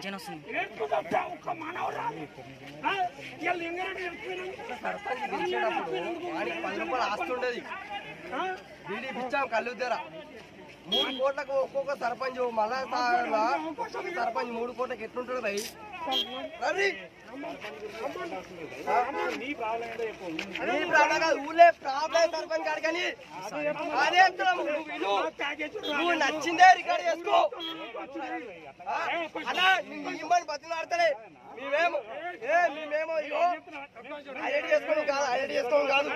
మంచిగానే వస్తుంది నేర్చుకుంటా ఒక్క మానవుడా ఆ? ఇవాళ లింగారెడ్డి చెప్పినాను. సర్పంచ్ గెలిచేటప్పుడు వాడికి పది రూపాయలు ఆస్తి ఉండేది ఆ? బీడీ ఇచ్చాం కళ్ళు తెర మూడు కోట్లకు ఒక్కొక్క సర్పంచ్ మళ్ళా సర్పంచ్ మూడు కోట్లకి ఎట్లుంటుంది భయ్ రవి నీ ప్రాబ్లం కాదు ఊళ్ళే ప్రాబ్లం సర్పంచ్ కాదు కానీ అదే చెప్తున్నాం, నువ్వు విను. నువ్వు నచ్చిందే రికార్డ్ చేసుకో ఆ? అలా మిమ్మల్ని బతిలాడతలే మేమేమో ఏ మేమేమో ఇగో ఐడెంటి చేసుకోవడం కాదు ఐడెంటి చేసుకోవడం కాదు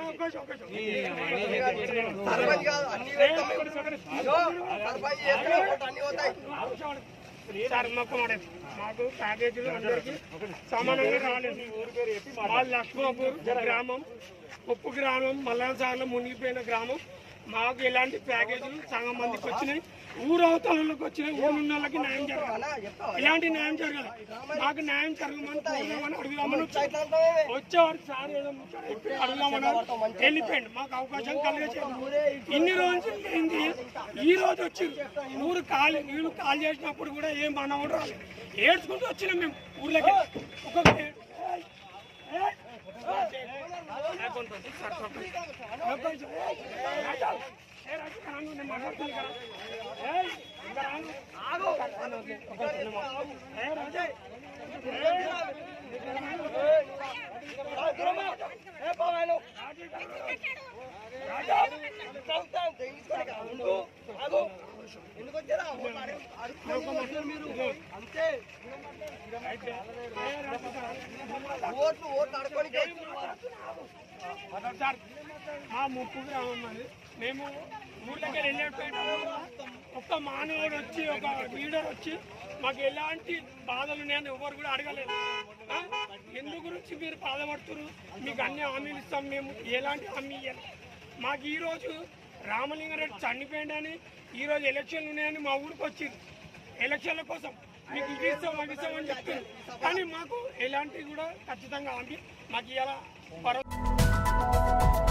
సర్పంచ్ కాదు అన్ని పెడతాం మేము. ఇగో సర్పంచ్ చేస్తే ఓట్లు అన్ని పోతాయి సార్ మాకు మాట మాకు ప్యాకేజీలు అందరికీ సమానంగా రాలేదు మా లక్ష్మాపూర్ గ్రామం ఉప్పు గ్రామం మల్లాసార్లో మునిగిపోయిన గ్రామం మాకు ఎలాంటి ప్యాకేజీలు సగం మందికి వచ్చినాయి ఊరు అవతలకి వచ్చినాయి ఊరు ఉన్న వాళ్ళకి న్యాయం జరగాలి అన్నా చెప్తావా ఇలాంటి న్యాయం జరగాలి మాకు న్యాయం జరగమని కోరమని అడుగుదామని వచ్చాం ఇట్లా అంటావేమే? వచ్చేవారు సార్ ఏదో ముచ్చట చెప్పి అడుగుదామన్నారు వెళ్ళిపోయింది మాకు అవకాశం కలిగేసేది ఇన్ని రోజులు అయింది ఈ రోజు వచ్చి ఊరు కాలి వీళ్ళు కాల్ చేసినప్పుడు కూడా ఏం మనవడు రాలేదు ఏడ్చుకుంటూ వచ్చినాం మేము ఊర్లోకి ఒక్కొక్క ఏయ్, ఏయ్, లేకుంటుంది సార్ చెప్పండి. లేకుంటుంది. ఏయ్, రాజా, ఏ రాజా, ఇక్కడ రాను, నేను మాట్లాడుతాను కదా. ఏయ్, ఇక్కడ రాను. ఏ రాజా, ఏ పోవాను? రాజా, చదువుతాను, తెలుసుకోండి కదా. ఉండు, ఆగు. ఎందుకు వచ్చారా? ఓట్లు అడుగు- అడుగుతున్నారు మీరు అంతే ఓట్లు ఓట్లు అడుకోనికి సార్ మా ముప్పు గ్రామం అది మేము ఊర్లోకి వెళ్ళేటప్పుడు ఒక్క మానవుడు వచ్చి ఒక లీడర్ వచ్చి మాకు ఎలాంటి బాధలు ఉన్నాయని ఎవరు కూడా అడగలేదు ఆ? ఎందు గురించి మీరు బాధపడుతున్నారు మీకు అన్ని హామీలు ఇస్తాం మేము ఎలాంటి హామీ ఇవ్వాలి మాకు ఈరోజు రామలింగారెడ్డి చనిపోయిందని ఈరోజు ఎలక్షన్లు ఉన్నాయని మా ఊరికి వచ్చింది ఎలక్షన్ల కోసం మీకు ఇది ఇస్తాం అది ఇస్తాం అని చెప్తున్నారు కానీ మాకు ఎలాంటివి కూడా ఖచ్చితంగా హామీ మాకు ఇలా పర్వ